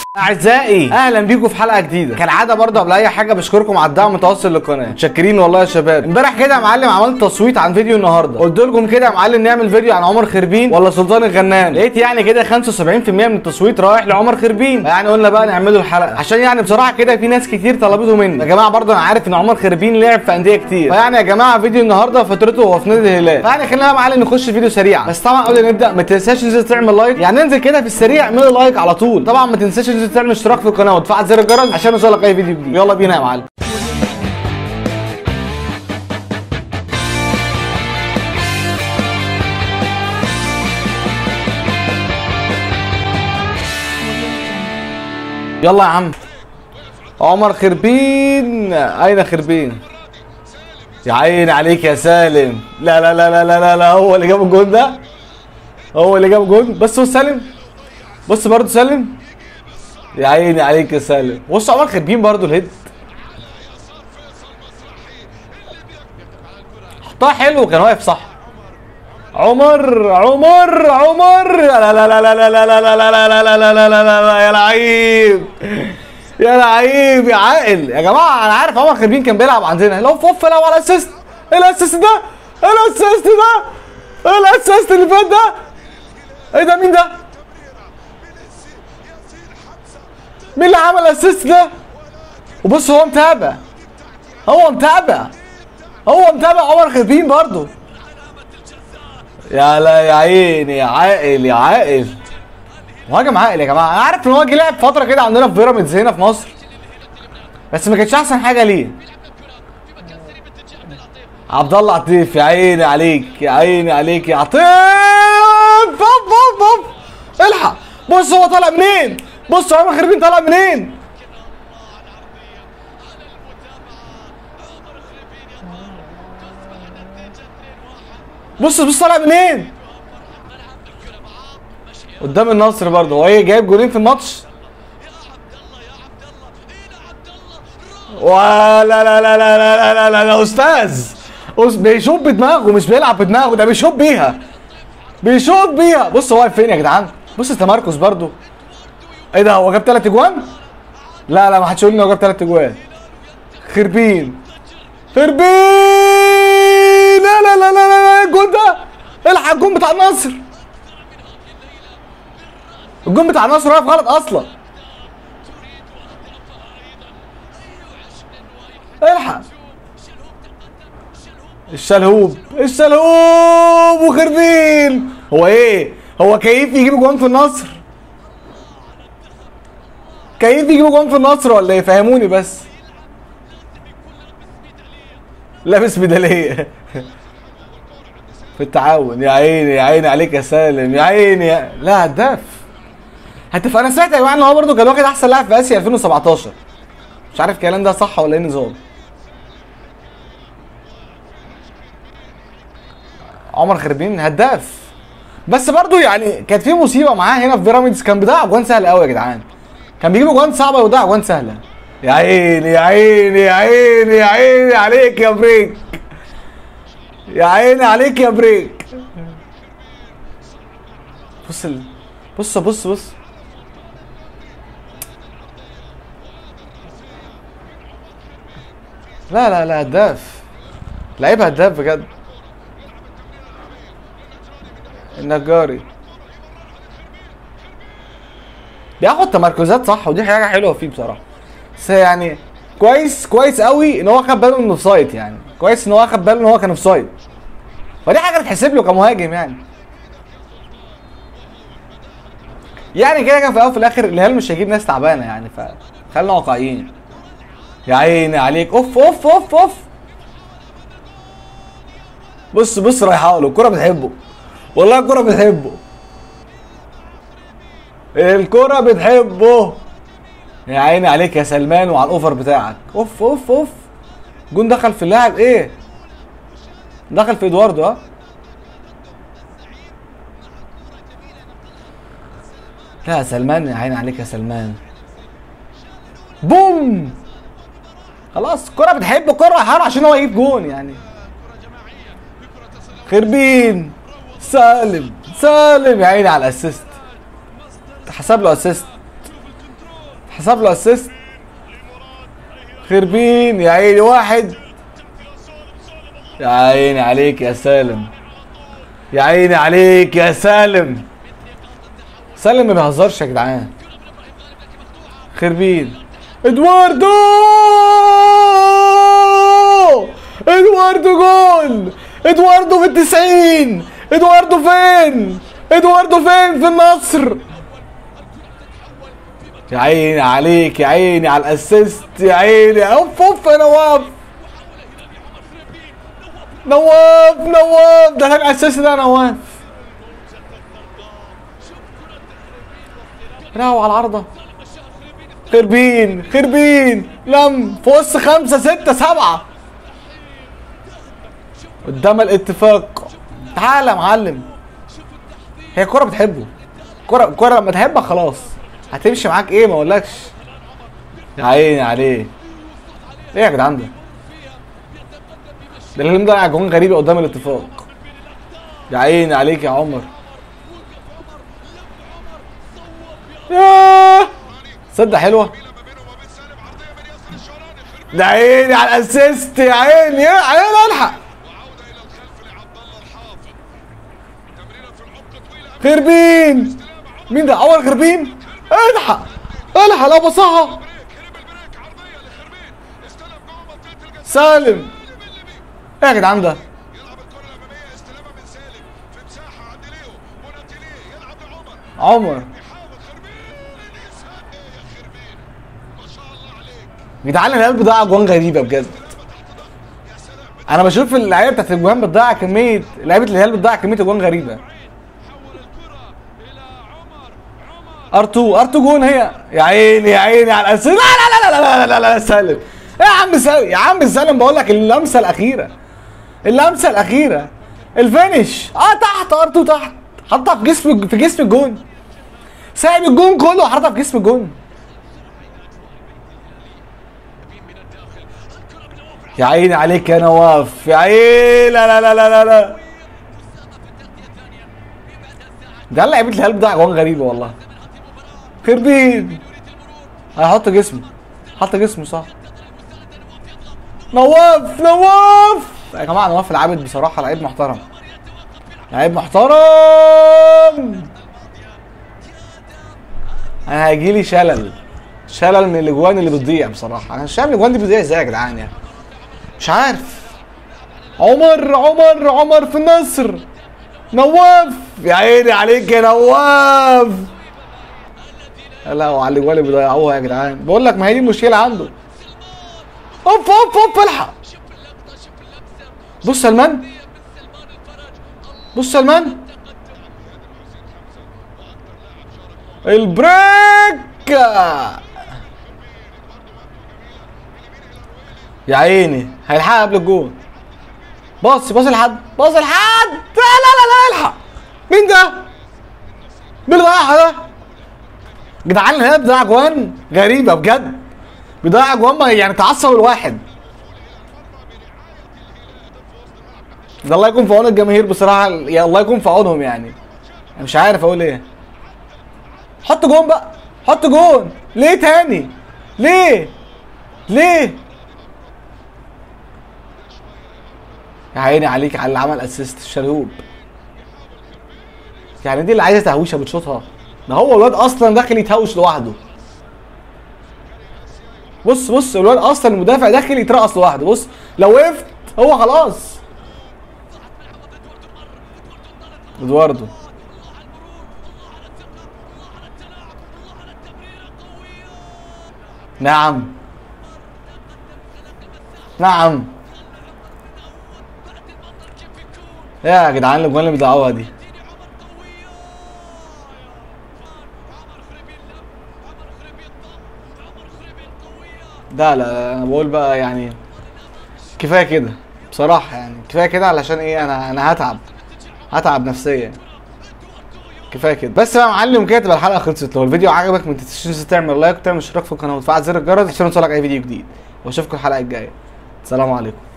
اعزائي اهلا بيكم في حلقه جديده كالعاده برضه قبل اي حاجه بشكركم على الدعم المتواصل للقناه متشكرين والله يا شباب امبارح كده يا معلم عملت تصويت عن فيديو النهارده قلت لكم كده يا معلم نعمل فيديو عن عمر خربين ولا سلطان الغنام لقيت يعني كده 75% من التصويت رايح لعمر خربين يعني قلنا بقى نعمله الحلقه عشان يعني بصراحه كده في ناس كتير طلبته مني يا جماعه برضه انا عارف ان عمر خربين لعب في انديه كتير فيعني يا جماعه فيديو النهارده فترته هو في نادي الهلال فيعني خلينا يا معلم نخش فيديو سريع بس طبعا قبل ما نبدا ما تنساش تنزل تعمل لايك يعني ننزل كده في السريع اعمل لايك على طول طبعا ما تنساش تنزل تعمل اشتراك في القناه وتفعل زر الجرس عشان يوصلك اي فيديو جديد يلا بينا يا معلم يلا يا عم عمر خربين اين خربين يا عيني عليك يا سالم لا لا لا لا لا لا, لا. هو اللي جاب الجون ده هو اللي جاب الجون بس هو سالم بص برضه سالم يا عيني عليك يا سالم بص عمر خربين برضه الهيد حطها حلو كان واقف صح عمر عمر عمر لا لا لا لا لا لا لا لا لا لا لا لا لا لا لا لا يا لعيب يا لعيب يا عاقل يا جماعه انا عارف عمر خربين كان بيلعب عندنا لو فوف لو على اسيست ايه الاسيست ده؟ ايه الاسيست ده؟ ايه الاسيست اللي فات ده؟ ايه ده مين ده؟ مين اللي عمل الاسيست ده؟ وبص هو متابع هو متابع هو متابع عمر خربين برضه يا لا يا عيني يا عاقل يا عاقل مهاجم عاقل يا جماعه انا عارف ان هو جه لعب فتره كده عندنا في بيراميدز هنا في مصر بس ما كانتش احسن حاجه ليه عبد الله عطيف يا عيني عليك يا عيني عليك يا عطيف بوب بوب بوب الحق بص هو طالع منين بص عمر خربين طالع منين بص بص طالع منين قدام النصر برضه هو ايه جايب جولين في الماتش ولا لا لا لا لا لا لا لا لا استاذ أس- بيشوط بدماغه مش بيلعب بدماغه ده بيشوط بيها بيشوط بيها بص هو واقف فين يا جدعان بص التمركز برضه ايه ده هو جاب ثلاث اجوان لا لا ما حدش يقول لي هو جاب ثلاث اجوان خربين خربين لا لا لا لا لا لا الجون ده الحق الجون بتاع النصر الجون بتاع النصر واقف غلط اصلا الحق الشلهوب الشلهوب وخربين هو ايه هو كيف يجيب جوان في النصر كيف يجيب جوان في النصر ولا ايه فهموني بس لابس ميداليه في التعاون يا عيني يا عيني عليك يا سالم يا عيني يا... لا هداف هداف انا سمعت يا جماعه ان هو برضه كان واخد احسن لاعب في اسيا 2017 مش عارف الكلام ده صح ولا ايه النظام عمر خربين هداف بس برضه يعني كانت في مصيبه معاه هنا في بيراميدز كان بيضيع اجوان سهله قوي يا جدعان كان بيجيب اجوان صعبه ويضيع اجوان سهله يا عيني يا عيني يا عيني يا عيني عليك يا بريك يا عيني عليك يا بريك بص ال... بص بص بص لا لا لا هداف لعيب هداف بجد النجاري بياخد تمركزات صح ودي حاجه حلوه فيه بصراحه بس يعني كويس كويس قوي ان هو خد باله انه اوفسايد يعني كويس ان هو خد باله ان هو كان اوفسايد فدي حاجه تتحسب له كمهاجم يعني يعني كده كان في الاول وفي الاخر الهلال مش هيجيب ناس تعبانه يعني فخلينا واقعيين يا عيني عليك اوف اوف اوف اوف بص بص رايحه له الكوره بتحبه والله الكوره بتحبه الكوره بتحبه يا عيني عليك يا سلمان وعلى الاوفر بتاعك اوف اوف اوف جون دخل في اللاعب ايه دخل في ادواردو ها لا يا سلمان يا عيني عليك يا سلمان بوم خلاص الكرة بتحب الكرة حار عشان هو يجيب جون يعني خربين سالم سالم يا عيني على الاسيست حسب له اسيست حسب له اسيست خربين يا عيني واحد يا عيني عليك يا سالم يا عيني عليك يا سالم سالم ما بيهزرش يا جدعان خربين ادواردو ادواردو جول ادواردو في التسعين ادواردو فين ادواردو فين في النصر يا عيني عليك يا عيني على الاسيست يا عيني اوف اوف يا نواف نواف نواف ده كان اسيست ده يا نواف راهو على العارضة خربين خربين لم في وسط خمسة ستة سبعة قدام الاتفاق تعال يا معلم هي الكرة بتحبه كرة كرة لما تحبك خلاص هتمشي معاك ايه ما اقولكش يا عيني عليه ايه يا جدعان ده ده اللي مضيع جون غريبة قدام الاتفاق يا عيني عليك يا عمر ياه صدق حلوة ده عيني على الاسيست يا عيني يا عيني الحق خربين مين ده اول خربين الحق الحق لا بصها سالم ايه يا جدعان ده عمر جدعان العيال بتضيع اجوان غريبه بجد انا بشوف اللعيبه بتاعت الاجوان بتضيع كميه لعيبه الهلال بتضيع كميه اجوان غريبه ار2 ار2 جون هي يا عيني يا عيني على الاساس لا لا لا لا لا لا لا لا سالم إيه يا عم سالم يا عم سالم بقول لك اللمسه الاخيره اللمسه الاخيره الفينش اه تحت ار2 تحت حطها في جسم في جسم الجون سايب الجون كله وحطها في جسم الجون يا عيني عليك يا نواف يا عيني لا لا لا لا لا لا ده لعيبه الهلال بتاع جوان غريبه والله خربين هيحط جسمه حط جسمه صح نواف نواف يا جماعه نواف العابد بصراحه لعيب محترم لعيب محترم انا هيجي لي شلل شلل من الاجوان اللي بتضيع بصراحه انا مش فاهم الاجوان دي بتضيع ازاي يا جدعان يعني مش عارف عمر عمر عمر في النصر نواف يا عيني عليك يا نواف لا وعلى الاجوان اللي بيضيعوها يا جدعان بقول لك ما هي دي المشكله عنده اوف اوف اوف الحق بص سلمان بص سلمان البريك يا عيني هيلحقها قبل الجون باص باص لحد باص لحد لا لا لا لا الحق مين ده؟ مين اللي ضيعها ده؟ جدعان الهلال بيضيع اجوان غريبه بجد بيضيع اجوان ما يعني تعصب الواحد ده الله يكون في عون الجماهير بصراحه يا الله يكون في عونهم يعني انا مش عارف اقول ايه حط جون بقى حط جون ليه تاني ليه ليه يا عيني عليك على اللي عمل اسيست الشلهوب يعني دي اللي عايزه تهويشه بتشوطها ده هو الواد اصلا داخل يتهوش لوحده بص بص الواد اصلا المدافع داخل يترقص لوحده بص لو وقفت هو خلاص ادواردو نعم نعم يا جدعان الاجوان اللي بيضيعوها دي لا لا انا بقول بقى يعني كفايه كده بصراحه يعني كفايه كده علشان ايه انا انا هتعب هتعب نفسيا كفايه كده بس بقى يا معلم كده تبقى الحلقه خلصت لو الفيديو عجبك ما تنساش تعمل لايك وتعمل اشتراك في القناه وتفعل زر الجرس عشان يوصلك اي فيديو جديد واشوفكم الحلقه الجايه سلام عليكم